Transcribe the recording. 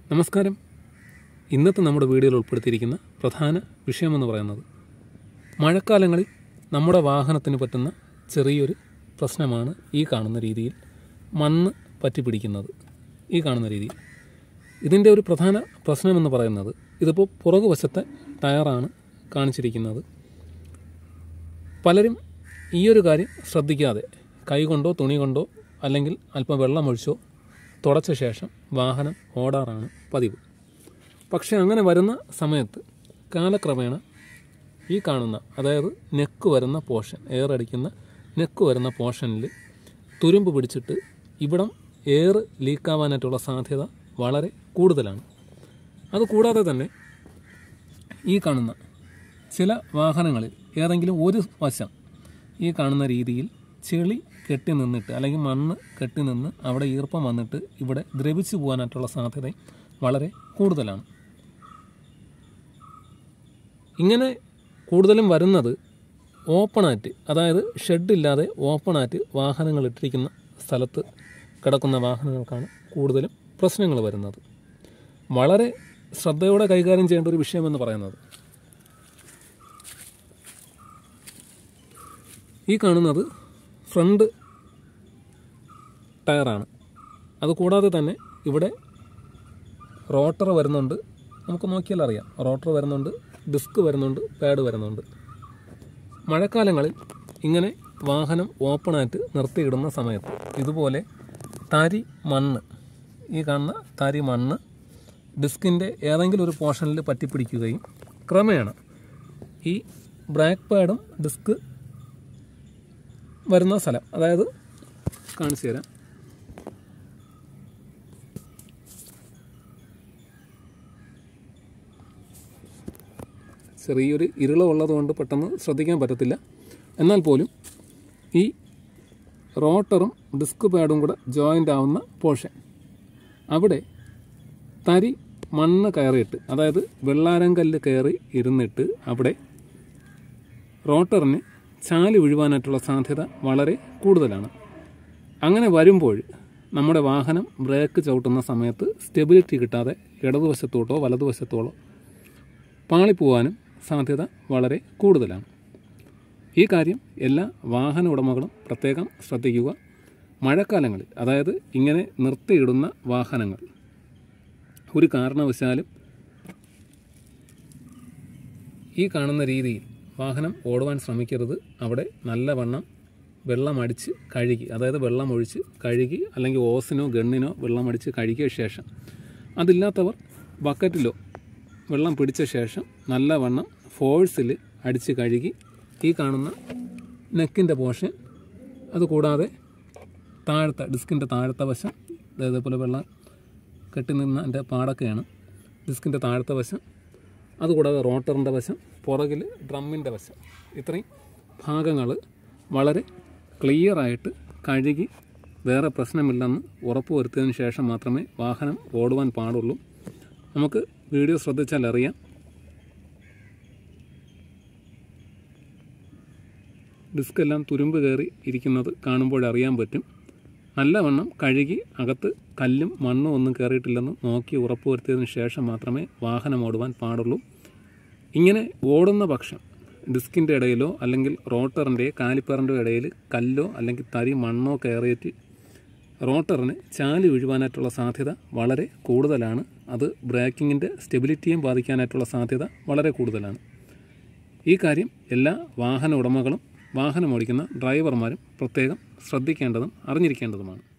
നമസ്കാരം ഇന്നത്തെ നമ്മുടെ വീഡിയോയിൽ ഉൾപ്പെടുത്തിയിരിക്കുന്ന പ്രധാന വിഷയമെന്ന് പറയുന്നത് മഴക്കാലങ്ങളിൽ നമ്മുടെ വാഹനത്തിന് പറ്റുന്ന ചെറിയൊരു പ്രശ്നമാണ് ഈ കാണുന്ന രീതിയിൽ മണ്ണ് പറ്റിപ്പിടിക്കുന്നത് ഈ കാണുന്ന രീതിയിൽ ഇതിൻ്റെ ഒരു പ്രധാന പ്രശ്നമെന്ന് പറയുന്നത് ഇതിപ്പോൾ പുറകുവശത്തെ ടയറാണ് കാണിച്ചിരിക്കുന്നത് പലരും ഈ ഒരു കാര്യം ശ്രദ്ധിക്കാതെ കൈ കൊണ്ടോ തുണി കൊണ്ടോ അല്ലെങ്കിൽ അല്പം വെള്ളമൊഴിച്ചോ തുടച്ച ശേഷം വാഹനം ഓടാറാണ് പതിവ് പക്ഷേ അങ്ങനെ വരുന്ന സമയത്ത് കാലക്രമേണ ഈ കാണുന്ന അതായത് നെക്ക് വരുന്ന പോർഷൻ എയർ അടിക്കുന്ന നെക്ക് വരുന്ന പോർഷനിൽ തുരുമ്പ് പിടിച്ചിട്ട് ഇവിടം എയർ ലീക്കാവാനായിട്ടുള്ള സാധ്യത വളരെ കൂടുതലാണ് അതുകൂടാതെ തന്നെ ഈ കാണുന്ന ചില വാഹനങ്ങളിൽ ഏതെങ്കിലും ഒരു വശം ഈ കാണുന്ന രീതിയിൽ ചെളി കെട്ടി നിന്നിട്ട് അല്ലെങ്കിൽ മണ്ണ് കെട്ടി നിന്ന് അവിടെ ഈർപ്പം വന്നിട്ട് ഇവിടെ ദ്രവിച്ചു പോകാനായിട്ടുള്ള സാധ്യത വളരെ കൂടുതലാണ് ഇങ്ങനെ കൂടുതലും വരുന്നത് ഓപ്പണായിട്ട് അതായത് ഷെഡില്ലാതെ ഓപ്പണായിട്ട് വാഹനങ്ങൾ ഇട്ടിരിക്കുന്ന സ്ഥലത്ത് കിടക്കുന്ന വാഹനങ്ങൾക്കാണ് കൂടുതലും പ്രശ്നങ്ങൾ വരുന്നത് വളരെ ശ്രദ്ധയോടെ കൈകാര്യം ചെയ്യേണ്ട ഒരു വിഷയമെന്ന് പറയുന്നത് ഈ കാണുന്നത് ഫ്രണ്ട് ടയറാണ് അതുകൂടാതെ തന്നെ ഇവിടെ റോട്ടർ വരുന്നുണ്ട് നമുക്ക് നോക്കിയാൽ അറിയാം റോട്ടർ വരുന്നുണ്ട് ഡിസ്ക് വരുന്നുണ്ട് പാഡ് വരുന്നുണ്ട് മഴക്കാലങ്ങളിൽ ഇങ്ങനെ വാഹനം ഓപ്പണായിട്ട് നിർത്തിയിടുന്ന സമയത്ത് ഇതുപോലെ തരി മണ്ണ് ഈ കാണുന്ന തരി മണ്ണ് ഡിസ്കിൻ്റെ ഏതെങ്കിലും ഒരു പോർഷനിൽ പറ്റിപ്പിടിക്കുകയും ക്രമേണ ഈ ബ്രേക്ക് പാഡും ഡിസ്ക് വരുന്ന സ്ഥലം അതായത് കാണിച്ചു തരാം ചെറിയൊരു ഇരുളമുള്ളത് കൊണ്ട് പെട്ടെന്ന് ശ്രദ്ധിക്കാൻ പറ്റത്തില്ല എന്നാൽ പോലും ഈ റോട്ടറും ഡിസ്ക് പാഡും കൂടെ ജോയിൻ്റ് ആവുന്ന പോർഷൻ അവിടെ തരി മണ്ണ് കയറിയിട്ട് അതായത് വെള്ളാരം കല്ല് കയറി ഇരുന്നിട്ട് അവിടെ റോട്ടറിന് ചാല് വീഴുവാനായിട്ടുള്ള സാധ്യത വളരെ കൂടുതലാണ് അങ്ങനെ വരുമ്പോൾ നമ്മുടെ വാഹനം ബ്രേക്ക് ചവിട്ടുന്ന സമയത്ത് സ്റ്റെബിലിറ്റി കിട്ടാതെ ഇടതുവശത്തോട്ടോ വലതുവശത്തോളോ പാളിപ്പോവാനും സാധ്യത വളരെ കൂടുതലാണ് ഈ കാര്യം എല്ലാ വാഹന ഉടമകളും പ്രത്യേകം ശ്രദ്ധിക്കുക മഴക്കാലങ്ങളിൽ അതായത് ഇങ്ങനെ നിർത്തിയിടുന്ന വാഹനങ്ങൾ ഒരു കാരണവശാലും ഈ കാണുന്ന രീതിയിൽ വാഹനം ഓടുവാൻ ശ്രമിക്കരുത് അവിടെ നല്ലവണ്ണം വെള്ളമടിച്ച് കഴുകി അതായത് വെള്ളമൊഴിച്ച് കഴുകി അല്ലെങ്കിൽ ഓസിനോ ഗണ്ണിനോ വെള്ളമടിച്ച് കഴുകിയ ശേഷം അതില്ലാത്തവർ ബക്കറ്റിലോ വെള്ളം പിടിച്ച ശേഷം നല്ലവണ്ണം ഫോഴ്സിൽ അടിച്ച് കഴുകി ഈ കാണുന്ന നെക്കിൻ്റെ പോർഷൻ അതുകൂടാതെ താഴത്തെ ഡിസ്കിൻ്റെ താഴത്തെ വശം ഇതേപോലെ വെള്ളം കെട്ടി നിന്ന എൻ്റെ പാടൊക്കെയാണ് ഡിസ്കിൻ്റെ താഴത്തെ വശം അതുകൂടാതെ റോട്ടറിൻ്റെ വശം പുറകിൽ ഡ്രമ്മിൻ്റെ വശം ഇത്രയും ഭാഗങ്ങൾ വളരെ ക്ലിയറായിട്ട് കഴുകി വേറെ പ്രശ്നമില്ലെന്ന് ഉറപ്പ് വരുത്തിയതിന് ശേഷം മാത്രമേ വാഹനം ഓടുവാൻ പാടുള്ളൂ നമുക്ക് വീഡിയോ ശ്രദ്ധിച്ചാൽ അറിയാം ഡിസ്ക് എല്ലാം തുരുമ്പ് കയറി ഇരിക്കുന്നത് കാണുമ്പോൾ അറിയാൻ പറ്റും നല്ലവണ്ണം കഴുകി അകത്ത് കല്ലും മണ്ണും ഒന്നും കയറിയിട്ടില്ലെന്ന് നോക്കി ഉറപ്പ് വരുത്തിയതിന് ശേഷം മാത്രമേ വാഹനം ഓടുവാൻ പാടുള്ളൂ ഇങ്ങനെ ഓടുന്ന പക്ഷം ഡിസ്കിൻ്റെ ഇടയിലോ അല്ലെങ്കിൽ റോട്ടറിൻ്റെ കാലിപ്പറിൻ്റെ ഇടയിൽ കല്ലോ അല്ലെങ്കിൽ തരി മണ്ണോ കയറിയിട്ട് റോട്ടറിന് ചാല് വീഴുവാനായിട്ടുള്ള സാധ്യത വളരെ കൂടുതലാണ് അത് ബ്രേക്കിങ്ങിൻ്റെ സ്റ്റെബിലിറ്റിയും ബാധിക്കാനായിട്ടുള്ള സാധ്യത വളരെ കൂടുതലാണ് ഈ കാര്യം എല്ലാ വാഹന ഉടമകളും വാഹനം ഓടിക്കുന്ന ഡ്രൈവർമാരും പ്രത്യേകം ശ്രദ്ധിക്കേണ്ടതും അറിഞ്ഞിരിക്കേണ്ടതുമാണ്